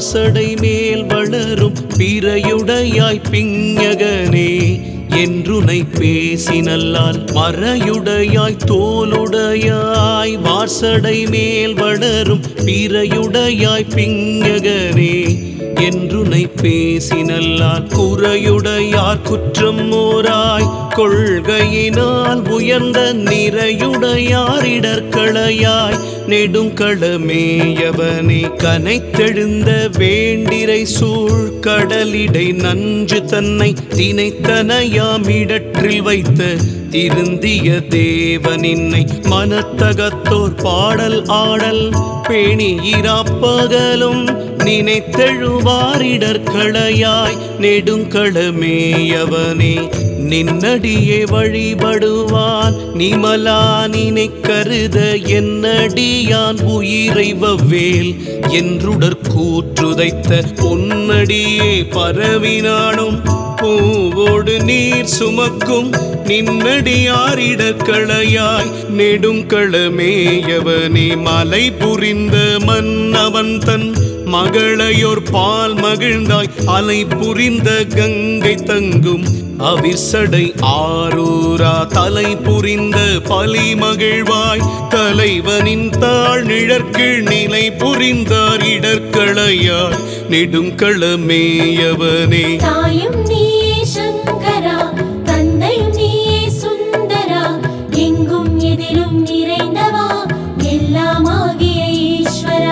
வார்சடை மேல் வளரும் பிறையுடையாய் பிஞகனே என்றுனை பேசினல்லால் மறையுடையாய் தோலுடையாய் வார்சடை மேல் வளரும் பிறையுடையாய் பிஞகனே என்றுனை பேசினல்லால் குறையுடையார் குற்றம் ஓராய் கொள்கையினால் உயர்ந்த நிறையுடையார் இடர்களையாய் நெடுங்களமேயவனே கனைத்தெழுந்த வேண்டிரை சூழ் கடலிடை நஞ்சு தன்னை தினைத்தனையாமிடற்றில் வைத்த திருந்திய தேவனின்னை மனத்தகத்தோர் பாடல் ஆடல் பேணியிராப்பகலும் நினைத்தெழுவாரிடர்களையாய் நெடுங்களமேயவனே நின்னடியே வழிபடுவான் நிமலா நினை கருத என்னடியான் உயிரை வவ்வேல் என்றுடற் கூற்றுதைத்த பொன்னடியே பரவினானும் பூவோடு நீர் சுமக்கும் நின்னடியாரிடக்களையாய் நெடுங்களமேயவனே மலை புரிந்த மன்னவன் தன் மகளையோர் பால் மகிழ்ந்தாய் அலை புரிந்த கங்கை தங்கும் அவிசடை ஆரூரா தலை புரிந்த பலி மகிழ்வாய் தலைவனின் தாழ் நிழற்கீழ் நிலை புரிந்தார் இடர்களையாய் நெடுங்களமேயவனே தாயும் நீயே சங்கரா தந்தையும் நீயே சுந்தரா எங்கும் எதிலும் நிறைந்தவா எல்லாமாகிய ஈஸ்வரா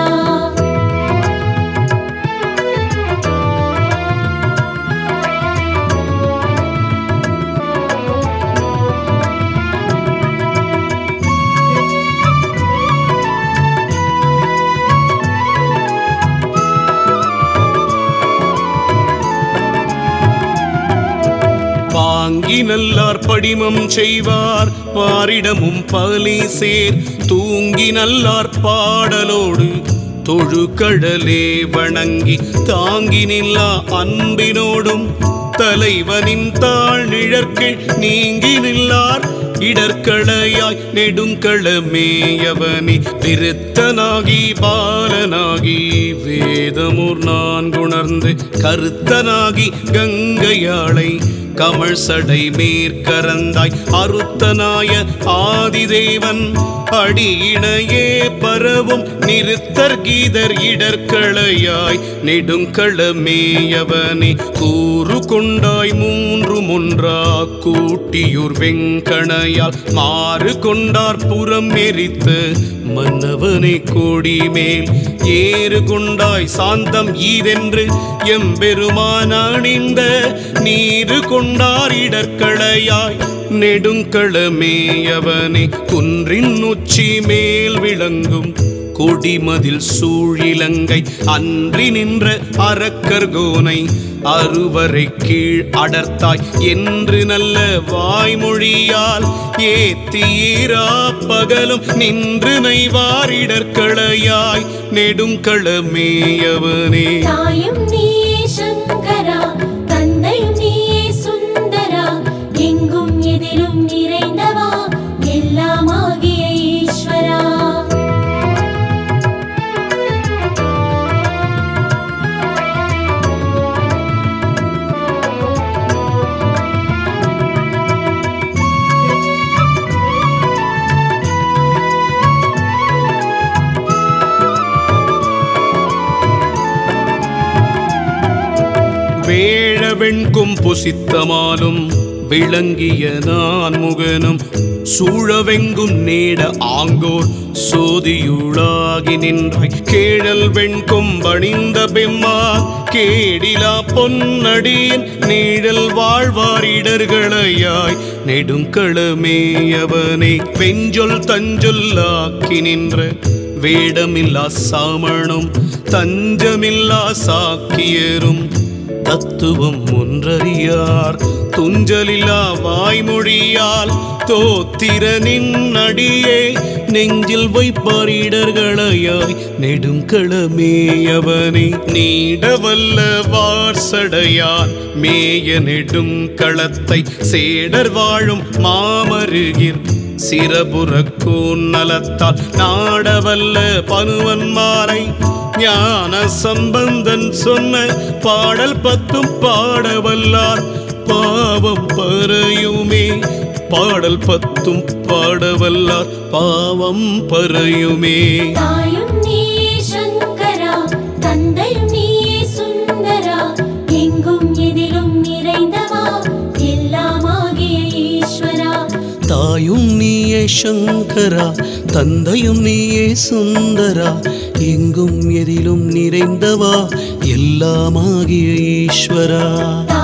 பாங்கி நல்லார் படிமம் செய்வார் பாரிடமும் பலி சேர் தூங்கி நல்லார் பாடலோடு தொழுகடலே வணங்கி தாங்கி நில்லா அன்பினோடும் தலைவனின் தாழ் நிழற்கில் நீங்கி நில்லார் இடர்களையாய் நெடுங்களமேயவனே திருத்தனாகி பாலனாகி வேதமூர் நான் குணர்ந்து கருத்தனாகி கங்கையாளை கமழ் சடை மேற்கரந்தாய் அருத்தனாய ஆதிதேவன் அடியினையே பரவும் நிறுத்தர் கீதர் இடர்களையாய் நெடுங்களமேயவனே கூறு கொண்டாய் மூன்று ஒன்றா கூட்டியூர் வெங்கணையால் மாறு கொண்டார் புறம் எரித்து மன்னவனே கோடி மேல் ஏறு கொண்டாய் சாந்தம் ஈதென்று எம்பெருமான் அணிந்த நீரு கொண்டார் இடர்களையாய் நெடுங்களமேயவனே குன்றின் உச்சி மேல் விளங்கும் கொடிமதில் சூழிலங்கை அன்றி நின்ற அரக்கர்கோனை அறுவரை கீழ் அடர்த்தாய் என்று நல்ல வாய்மொழியால் ஏத்தீரா பகலும் நின்று நைவாரிடர்களையாய் நெடுங்களமேயவனே தாயும் நீயே சங்கரா தந்தையும் நீயே சுந்தரா எங்கும் எதிலும் நிறைந்தவா எல்லாமாகிய ஈஸ்வரா வேழவெண்கும் புசித்தமாலும் விளங்கிய நான் முகனும் சூழவெங்கும் நேட ஆங்கோர் சோதியுளாகி நின்றாய் கேழல் வெண்கும் பணிந்த பெம்மா கேடிலா பொன்னடியின் நீழல் வாழ்வாரிடர்களையாய் நெடுங்களமேயவனே வெஞ்சொல் தஞ்சொல்லாக்கி நின்ற வேடமில்லா சாமணும் தஞ்சமில்லா சாக்கியரும் தத்துவம் ஒன்றறியார் துஞ்சலில்லா வாய்மொழியால் தோத்திரனின் அடியே நெஞ்சில் வைப்பாரிடர்களையாய் நெடுங்களமேயவனே நீடவல்ல வார்சடையான் மேய நெடும் களத்தை சேடர் வாழும் மாமருகிர் சிறபுறக்கூன் நலத்தால் நாடவல்ல பனுவன் மாலை ஞான சம்பந்தன் சொன்ன பாடல் பத்தும் பாடவல்லார் பாவம் பறையுமே பாடல் பத்தும் பாடவல்லார் பாவம் பறையுமே தாயும் நீயே சங்கரா தந்தையும் நீயே சுந்தரா எங்கும் எதிலும் நிறைந்தவா எல்லாமாகிய ஈஸ்வரா தாயும் நீயே சங்கரா தந்தையும் நீயே சுந்தரா எங்கும் எதிலும் நிறைந்தவா எல்லாமாகிய ஈஸ்வரா